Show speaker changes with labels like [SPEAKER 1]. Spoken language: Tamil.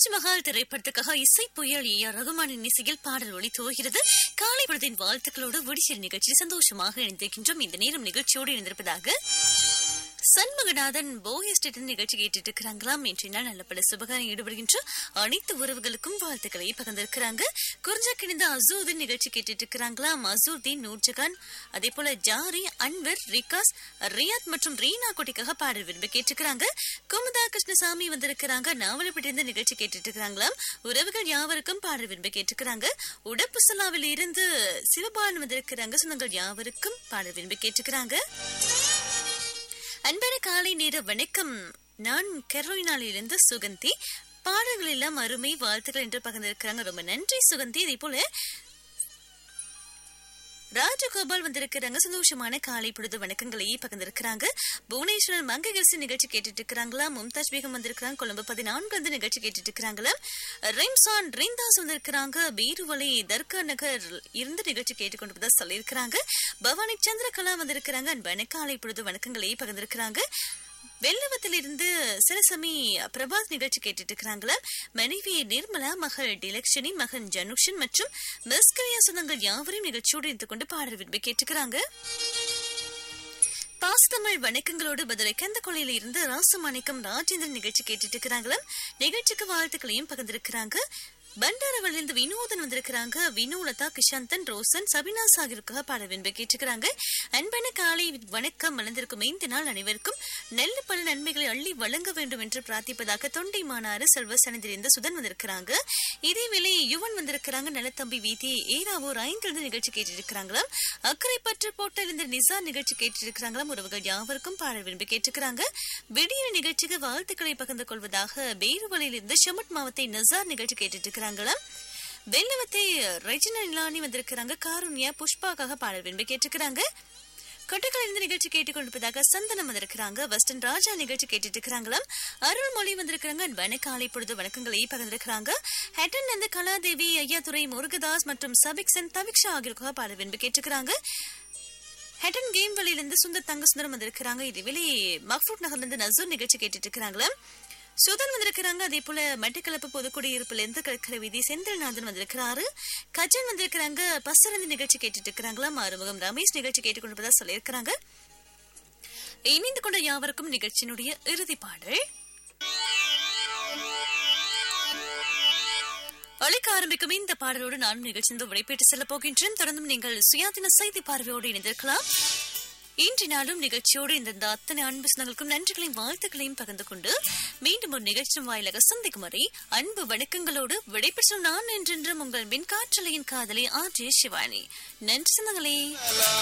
[SPEAKER 1] தாஜ்மஹால் திரைப்படத்துக்காக இசை புயல் ஏ ஆர் ரகுமானின் இசையில் பாடல் ஒளி துவகிறது காலை பொழுதின் வாழ்த்துக்களோடு விடிசல் நிகழ்ச்சியில் சந்தோஷமாக இணைந்திருக்கின்றோம் இந்த நேரம் நிகழ்ச்சியோடு இணைந்திருப்பதாக சண்முகநாதன் போயஸ்டேட் நிகழ்ச்சி கேட்டுட்டு இருக்கிறாங்களாம் இன்றைய நாள் நல்ல பல சுபகாரம் ஈடுபடுகின்ற அனைத்து உறவுகளுக்கும் வாழ்த்துக்களை பகிர்ந்திருக்கிறாங்க குறிஞ்சா கிணிந்த அசூதீன் நிகழ்ச்சி கேட்டுட்டு இருக்கிறாங்களாம் அசூர்தீன் நூர்ஜகான் அதே போல ஜாரி அன்வர் ரிகாஸ் ரியாத் மற்றும் ரீனா குட்டிக்காக பாடல் விரும்பி கேட்டிருக்கிறாங்க குமுதா கிருஷ்ணசாமி வந்திருக்கிறாங்க நாவலப்பட்டிருந்த நிகழ்ச்சி கேட்டுட்டு இருக்கிறாங்களாம் உறவுகள் யாவருக்கும் பாடல் விரும்பி கேட்டிருக்கிறாங்க உடப்புசலாவில் இருந்து சிவபாலன் வந்திருக்கிறாங்க சொந்தங்கள் யாவருக்கும் பாடல் விரும்பி கேட்டிருக்கிறாங்க அன்பான காலை நேர வணக்கம் நான் கெரோயினாலிலிருந்து சுகந்தி பாடல்கள் எல்லாம் அருமை வாழ்த்துக்கள் என்று பகிர்ந்திருக்கிறாங்க ரொம்ப நன்றி சுகந்தி இதே போல ராஜகோபால் வந்திருக்கிறாங்க சந்தோஷமான காலை பொழுது வணக்கங்களை பகிர்ந்திருக்கிறாங்க புவனேஸ்வரர் மங்ககரிசி நிகழ்ச்சி கேட்டுட்டு இருக்கிறாங்களா மும்தாஜ் பேகம் வந்திருக்கிறாங்க கொழும்பு பதினான்கு வந்து நிகழ்ச்சி கேட்டுட்டு இருக்கிறாங்களா ரிம்சான் ரிந்தாஸ் வந்திருக்கிறாங்க பீருவலை தர்கா நகர் இருந்து நிகழ்ச்சி கேட்டுக்கொண்டு தான் சொல்லியிருக்கிறாங்க பவானி சந்திரகலா வந்திருக்கிறாங்க அன்பான காலை பொழுது வணக்கங்களை பகிர்ந்திருக்கிறாங்க வெள்ளவத்திலிருந்து சிறசமி பிரபாத் நிகழ்ச்சி கேட்டுட்டு இருக்கிறாங்களா மனைவி நிர்மலா மகள் டிலக்ஷனி மகன் ஜனுஷன் மற்றும் மிஸ்கரியா சொந்தங்கள் யாவரையும் நிகழ்ச்சியோடு இருந்து கொண்டு பாடல் விரும்பி கேட்டுக்கிறாங்க பாஸ்தமிழ் வணக்கங்களோடு பதிலை கந்த கொலையில இருந்து ராசமாணிக்கம் ராஜேந்திரன் நிகழ்ச்சி கேட்டுட்டு இருக்கிறாங்களா நிகழ்ச்சிக்கு வாழ்த்துக்களையும் பகிர்ந்திருக்கிறாங்க பண்டாரவளிலிருந்து வினோதன் வந்திருக்கிறாங்க வினோலதா கிஷாந்தன் ரோசன் சபினா சாகிருக்காக பாட விரும்பி கேட்டுக்கிறாங்க அன்பான காலை வணக்கம் மலர்ந்திருக்கும் இந்த நாள் அனைவருக்கும் நல்ல பல நன்மைகளை அள்ளி வழங்க வேண்டும் என்று பிரார்த்திப்பதாக தொண்டை மாநாறு செல்வ சனிதிலிருந்து சுதன் வந்திருக்கிறாங்க இதேவேளை யுவன் வந்திருக்கிறாங்க நலத்தம்பி வீதி ஏராவூர் ஐந்திலிருந்து நிகழ்ச்சி கேட்டிருக்கிறாங்களாம் அக்கறை பற்று போட்டிலிருந்து நிசா நிகழ்ச்சி கேட்டிருக்கிறாங்களாம் உறவுகள் யாவருக்கும் பாட விரும்பி கேட்டுக்கிறாங்க விடிய நிகழ்ச்சிக்கு வாழ்த்துக்களை பகிர்ந்து கொள்வதாக பேருவலையிலிருந்து ஷமட் மாவத்தை நசார் நிகழ்ச்சி கேட்டுட்டு இருக்கிறாங்களா வெள்ளவத்தை ரெஜினா இலானி வந்திருக்கிறாங்க காருண்யா புஷ்பாக்காக பாடல் விரும்பி கேட்டுக்கிறாங்க கொட்டைகள் இந்த நிகழ்ச்சி கேட்டுக்கொண்டிருப்பதாக சந்தனம் வந்திருக்கிறாங்க வெஸ்டர்ன் ராஜா நிகழ்ச்சி கேட்டுட்டு இருக்கிறாங்களாம் அருள்மொழி வந்திருக்கிறாங்க அன்பான காலை பொழுது வணக்கங்களை பகிர்ந்திருக்கிறாங்க ஹெட்டன் வந்து கலாதேவி ஐயாதுரை முருகதாஸ் மற்றும் சபிக்சன் தவிக்ஷா ஆகியோருக்காக பாடல் விரும்பி கேட்டுக்கிறாங்க ஹெட்டன் கேம் வழியிலிருந்து சுந்தர் தங்க சுந்தரம் வந்திருக்கிறாங்க இதுவேளை மக்ஃபூட் நகர்ல இருந்து நசூர் நிகழ்ச்சி கேட்டுட்டு இருக்கிறாங்களா சுதன் வந்திருக்கிறாங்க அதே போல மட்டக்களப்பு பொதுக்குடியிருப்புல இருந்து கடற்கரை வீதி செந்தில்நாதன் வந்திருக்கிறாரு கஜன் வந்திருக்கிறாங்க பசரந்து நிகழ்ச்சி கேட்டுட்டு இருக்கிறாங்களா ஆறுமுகம் ரமேஷ் நிகழ்ச்சி கேட்டுக்கொண்டிருப்பதா சொல்லியிருக்கிறாங்க இணைந்து கொண்ட யாவருக்கும் நிகழ்ச்சியினுடைய இறுதி பாடல் ஒழிக்க ஆரம்பிக்கும் இந்த பாடலோடு நானும் நிகழ்ச்சி விடைபெற்று செல்ல போகின்றேன் தொடர்ந்தும் நீங்கள் சுயாதீன செய்தி பார்வையோடு இணைந்திருக்கலாம் இன்று நாளும் நிகழ்ச்சியோடு இந்த அத்தனை அன்பு சொந்தங்களுக்கும் நன்றிகளையும் வாழ்த்துக்களையும் பகிர்ந்து கொண்டு மீண்டும் ஒரு நிகழ்ச்சி வாயிலாக சந்திக்கும் வரை அன்பு வணக்கங்களோடு விடைபெற்றும் நான் என்றென்றும் உங்கள் மின் காற்றலையின் காதலி ஆர் ஜே சிவானி நன்றி சொந்தங்களே